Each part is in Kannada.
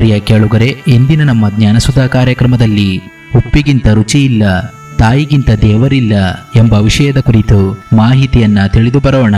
ಪ್ರಿಯ ಕೇಳುಗರೆ ಇಂದಿನ ನಮ್ಮ ಜ್ಞಾನಸುಧಾ ಕಾರ್ಯಕ್ರಮದಲ್ಲಿ ಉಪ್ಪಿಗಿಂತ ರುಚಿ ಇಲ್ಲ ತಾಯಿಗಿಂತ ದೇವರಿಲ್ಲ ಎಂಬ ವಿಷಯದ ಕುರಿತು ಮಾಹಿತಿಯನ್ನ ತಿಳಿದು ಬರೋಣ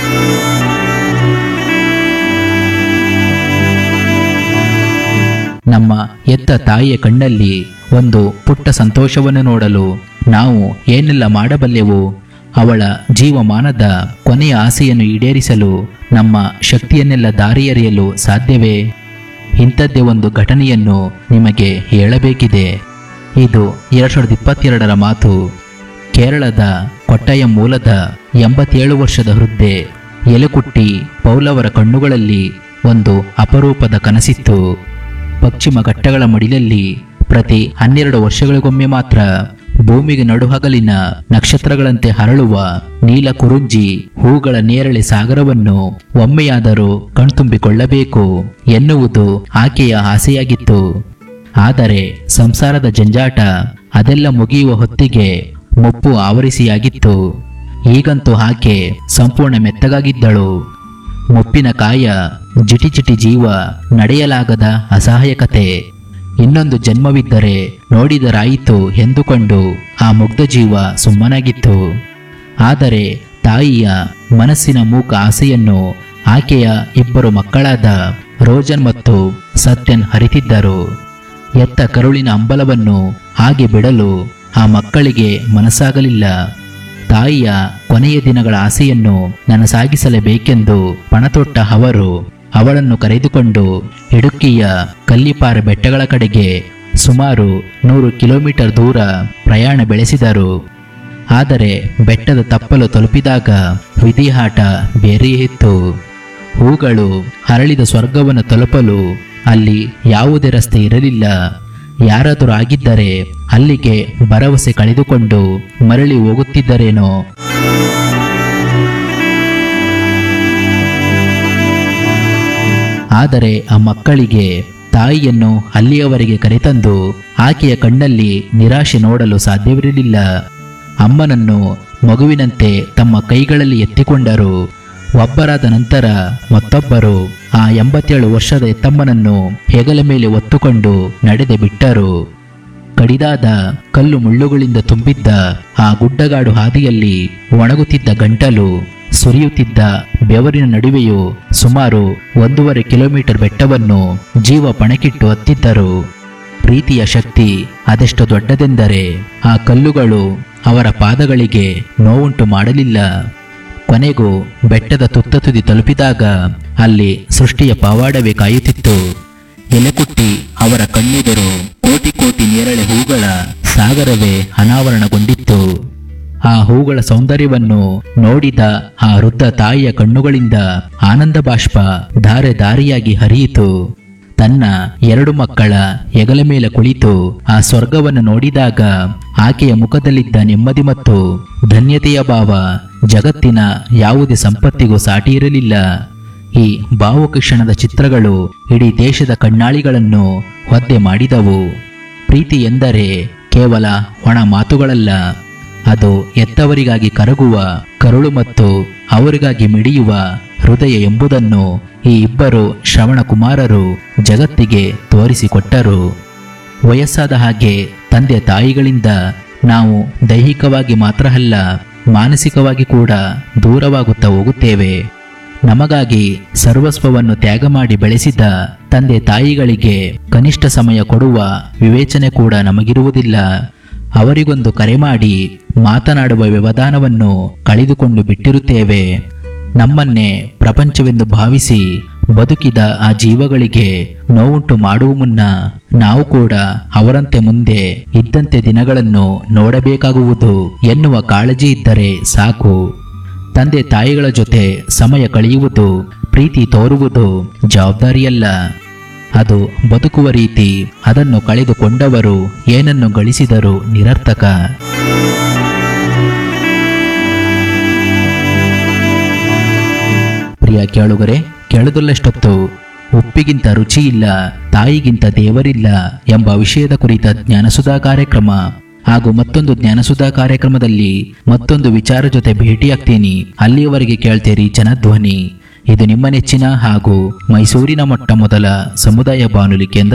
ನಮ್ಮ ಎತ್ತ ತಾಯಿಯ ಕಣ್ಣಲ್ಲಿ ಒಂದು ಪುಟ್ಟ ಸಂತೋಷವನ್ನು ನೋಡಲು ನಾವು ಏನೆಲ್ಲ ಮಾಡಬಲ್ಲೆವು ಅವಳ ಜೀವಮಾನದ ಕೊನೆಯ ಆಸೆಯನ್ನು ಈಡೇರಿಸಲು ನಮ್ಮ ಶಕ್ತಿಯನ್ನೆಲ್ಲ ದಾರಿಯರಿಯಲು ಸಾಧ್ಯವೇ ಇಂಥದ್ದೇ ಒಂದು ಘಟನೆಯನ್ನು ನಿಮಗೆ ಹೇಳಬೇಕಿದೆ ಇದು ಎರಡು ಸಾವಿರದ ಇಪ್ಪತ್ತೆರಡರ ಮಾತು ಕೇರಳದ ಕೊಟ್ಟಯಂ ಮೂಲದ ಎಂಬತ್ತೇಳು ವರ್ಷದ ವೃದ್ಧೆ ಎಲೆಕುಟ್ಟಿ ಪೌಲವರ ಕಣ್ಣುಗಳಲ್ಲಿ ಒಂದು ಅಪರೂಪದ ಕನಸಿತ್ತು ಪಶ್ಚಿಮ ಘಟ್ಟಗಳ ಮಡಿಲಲ್ಲಿ ಪ್ರತಿ ಹನ್ನೆರಡು ವರ್ಷಗಳಿಗೊಮ್ಮೆ ಮಾತ್ರ ಭೂಮಿಗೆ ನಡುಹಗಲಿನ ನಕ್ಷತ್ರಗಳಂತೆ ಹರಳುವ ನೀಲ ಕುರುಂಜಿ ಹೂಗಳ ನೇರಳೆ ಸಾಗರವನ್ನು ಒಮ್ಮೆಯಾದರೂ ಕಣ್ತುಂಬಿಕೊಳ್ಳಬೇಕು ಎನ್ನುವುದು ಆಕೆಯ ಆಸೆಯಾಗಿತ್ತು ಆದರೆ ಸಂಸಾರದ ಜಂಜಾಟ ಅದೆಲ್ಲ ಮುಗಿಯುವ ಹೊತ್ತಿಗೆ ಮುಪ್ಪು ಆವರಿಸಿಯಾಗಿತ್ತು ಈಗಂತೂ ಆಕೆ ಸಂಪೂರ್ಣ ಮೆತ್ತಗಾಗಿದ್ದಳು ಮುಪ್ಪಿನ ಕಾಯ ಜಿಟಿ ಜಿಟಿ ಜೀವ ನಡೆಯಲಾಗದ ಅಸಹಾಯಕತೆ ಇನ್ನೊಂದು ಜನ್ಮವಿದ್ದರೆ ನೋಡಿದರಾಯಿತು ಎಂದುಕೊಂಡು ಆ ಮುಗ್ಧ ಜೀವ ಸುಮ್ಮನಾಗಿತ್ತು ಆದರೆ ತಾಯಿಯ ಮನಸ್ಸಿನ ಮೂಕ ಆಸೆಯನ್ನು ಆಕೆಯ ಇಬ್ಬರು ಮಕ್ಕಳಾದ ರೋಜನ್ ಮತ್ತು ಸತ್ಯನ್ ಹರಿತಿದ್ದರು ಎತ್ತ ಕರುಳಿನ ಅಂಬಲವನ್ನು ಹಾಗೆ ಬಿಡಲು ಆ ಮಕ್ಕಳಿಗೆ ಮನಸ್ಸಾಗಲಿಲ್ಲ ತಾಯಿಯ ಕೊನೆಯ ದಿನಗಳ ಆಸೆಯನ್ನು ನನಸಾಗಿಸಲೇಬೇಕೆಂದು ಪಣತೊಟ್ಟ ಅವರು ಅವಳನ್ನು ಕರೆದುಕೊಂಡು ಇಡುಕ್ಕಿಯ ಕಲ್ಲಿಪಾರ ಬೆಟ್ಟಗಳ ಕಡೆಗೆ ಸುಮಾರು ನೂರು ಕಿಲೋಮೀಟರ್ ದೂರ ಪ್ರಯಾಣ ಬೆಳೆಸಿದರು ಆದರೆ ಬೆಟ್ಟದ ತಪ್ಪಲು ತಲುಪಿದಾಗ ವಿಧಿಹಾಟ ಬೇರೆಯೇ ಇತ್ತು ಹೂಗಳು ಹರಳಿದ ಸ್ವರ್ಗವನ್ನು ತಲುಪಲು ಅಲ್ಲಿ ಯಾವುದೇ ರಸ್ತೆ ಇರಲಿಲ್ಲ ಯಾರಾದರೂ ಆಗಿದ್ದರೆ ಅಲ್ಲಿಗೆ ಭರವಸೆ ಕಳೆದುಕೊಂಡು ಮರಳಿ ಹೋಗುತ್ತಿದ್ದರೇನೋ ಆದರೆ ಆ ಮಕ್ಕಳಿಗೆ ತಾಯಿಯನ್ನು ಅಲ್ಲಿಯವರೆಗೆ ಕರೆತಂದು ಆಕೆಯ ಕಣ್ಣಲ್ಲಿ ನಿರಾಶೆ ನೋಡಲು ಸಾಧ್ಯವಿರಲಿಲ್ಲ ಅಮ್ಮನನ್ನು ಮಗುವಿನಂತೆ ತಮ್ಮ ಕೈಗಳಲ್ಲಿ ಎತ್ತಿಕೊಂಡರು ಒಬ್ಬರಾದ ನಂತರ ಮತ್ತೊಬ್ಬರು ಆ ಎಂಬತ್ತೇಳು ವರ್ಷದ ಎತ್ತಮ್ಮನನ್ನು ಹೆಗಲ ಮೇಲೆ ಒತ್ತುಕೊಂಡು ನಡೆದೆ ಬಿಟ್ಟರು ಕಡಿದಾದ ಕಲ್ಲು ಮುಳ್ಳುಗಳಿಂದ ತುಂಬಿದ್ದ ಆ ಗುಡ್ಡಗಾಡು ಹಾದಿಯಲ್ಲಿ ಒಣಗುತ್ತಿದ್ದ ಗಂಟಲು ಸುರಿಯುತ್ತಿದ್ದ ಬೆವರಿನ ನಡುವೆಯೂ ಸುಮಾರು ಒಂದೂವರೆ ಕಿಲೋಮೀಟರ್ ಬೆಟ್ಟವನ್ನು ಜೀವ ಪಣಕ್ಕಿಟ್ಟು ಹತ್ತಿದ್ದರು ಪ್ರೀತಿಯ ಶಕ್ತಿ ಅದೆಷ್ಟು ದೊಡ್ಡದೆಂದರೆ ಆ ಕಲ್ಲುಗಳು ಅವರ ಪಾದಗಳಿಗೆ ನೋವುಂಟು ಮಾಡಲಿಲ್ಲ ಕೊನೆಗೂ ಬೆಟ್ಟದ ತುತ್ತ ತುದಿ ತಲುಪಿದಾಗ ಅಲ್ಲಿ ಸೃಷ್ಟಿಯ ಪವಾಡವೇ ಕಾಯುತ್ತಿತ್ತು ಎಲೆಕುಟ್ಟಿ ಅವರ ಕಣ್ಣೆದುರು ಕೋಟಿ ಕೋಟಿ ನೇರಳೆ ಹೂಗಳ ಸಾಗರವೇ ಅನಾವರಣಗೊಂಡಿತ್ತು ಆ ಹೂಗಳ ಸೌಂದರ್ಯವನ್ನು ನೋಡಿದ ಆ ವೃದ್ಧ ತಾಯಿಯ ಕಣ್ಣುಗಳಿಂದ ಆನಂದ ಬಾಷ್ಪ ಧಾರೆ ದಾರಿಯಾಗಿ ಹರಿಯಿತು ತನ್ನ ಎರಡು ಮಕ್ಕಳ ಹೆಗಲ ಮೇಲೆ ಕುಳಿತು ಆ ಸ್ವರ್ಗವನ್ನು ನೋಡಿದಾಗ ಆಕೆಯ ಮುಖದಲ್ಲಿದ್ದ ನೆಮ್ಮದಿ ಮತ್ತು ಧನ್ಯತೆಯ ಭಾವ ಜಗತ್ತಿನ ಯಾವುದೇ ಸಂಪತ್ತಿಗೂ ಸಾಟಿ ಇರಲಿಲ್ಲ ಈ ಭಾವುಕ ಕ್ಷಣದ ಚಿತ್ರಗಳು ಇಡೀ ದೇಶದ ಕಣ್ಣಾಳಿಗಳನ್ನು ಒದ್ದೆ ಮಾಡಿದವು ಪ್ರೀತಿ ಎಂದರೆ ಕೇವಲ ಒಣ ಮಾತುಗಳಲ್ಲ ಅದು ಎತ್ತವರಿಗಾಗಿ ಕರಗುವ ಕರುಳು ಮತ್ತು ಅವರಿಗಾಗಿ ಮಿಡಿಯುವ ಹೃದಯ ಎಂಬುದನ್ನು ಈ ಇಬ್ಬರು ಶ್ರವಣ ಕುಮಾರರು ಜಗತ್ತಿಗೆ ತೋರಿಸಿಕೊಟ್ಟರು ವಯಸ್ಸಾದ ಹಾಗೆ ತಂದೆ ತಾಯಿಗಳಿಂದ ನಾವು ದೈಹಿಕವಾಗಿ ಮಾತ್ರ ಅಲ್ಲ ಮಾನಸಿಕವಾಗಿ ಕೂಡ ದೂರವಾಗುತ್ತಾ ಹೋಗುತ್ತೇವೆ ನಮಗಾಗಿ ಸರ್ವಸ್ವವನ್ನು ತ್ಯಾಗ ಮಾಡಿ ಬೆಳೆಸಿದ ತಂದೆ ತಾಯಿಗಳಿಗೆ ಕನಿಷ್ಠ ಸಮಯ ಕೊಡುವ ವಿವೇಚನೆ ಕೂಡ ನಮಗಿರುವುದಿಲ್ಲ ಅವರಿಗೊಂದು ಕರೆ ಮಾಡಿ ಮಾತನಾಡುವ ವ್ಯವಧಾನವನ್ನು ಕಳೆದುಕೊಂಡು ಬಿಟ್ಟಿರುತ್ತೇವೆ ನಮ್ಮನ್ನೇ ಪ್ರಪಂಚವೆಂದು ಭಾವಿಸಿ ಬದುಕಿದ ಆ ಜೀವಗಳಿಗೆ ನೋವುಂಟು ಮಾಡುವ ಮುನ್ನ ನಾವು ಕೂಡ ಅವರಂತೆ ಮುಂದೆ ಇದ್ದಂತೆ ದಿನಗಳನ್ನು ನೋಡಬೇಕಾಗುವುದು ಎನ್ನುವ ಕಾಳಜಿ ಇದ್ದರೆ ಸಾಕು ತಂದೆ ತಾಯಿಗಳ ಜೊತೆ ಸಮಯ ಕಳೆಯುವುದು ಪ್ರೀತಿ ತೋರುವುದು ಜವಾಬ್ದಾರಿಯಲ್ಲ ಅದು ಬದುಕುವ ರೀತಿ ಅದನ್ನು ಕಳೆದುಕೊಂಡವರು ಏನನ್ನು ಗಳಿಸಿದರೂ ನಿರರ್ಥಕ ಪ್ರಿಯ ಕೇಳುಗರೆ ಕೇಳದಲ್ಲಷ್ಟೊತ್ತು ಉಪ್ಪಿಗಿಂತ ರುಚಿ ಇಲ್ಲ ತಾಯಿಗಿಂತ ದೇವರಿಲ್ಲ ಎಂಬ ವಿಷಯದ ಕುರಿತ ಜ್ಞಾನಸುಧಾ ಕಾರ್ಯಕ್ರಮ ಹಾಗೂ ಮತ್ತೊಂದು ಜ್ಞಾನಸುಧಾ ಕಾರ್ಯಕ್ರಮದಲ್ಲಿ ಮತ್ತೊಂದು ವಿಚಾರ ಜೊತೆ ಭೇಟಿಯಾಗ್ತೀನಿ ಅಲ್ಲಿಯವರೆಗೆ ಕೇಳ್ತೀರಿ ಜನಧ್ವನಿ ಇದು ನಿಮ್ಮ ನೆಚ್ಚಿನ ಹಾಗೂ ಮೈಸೂರಿನ ಮೊಟ್ಟ ಮೊದಲ ಸಮುದಾಯ ಬಾನುಲಿ ಕೇಂದ್ರ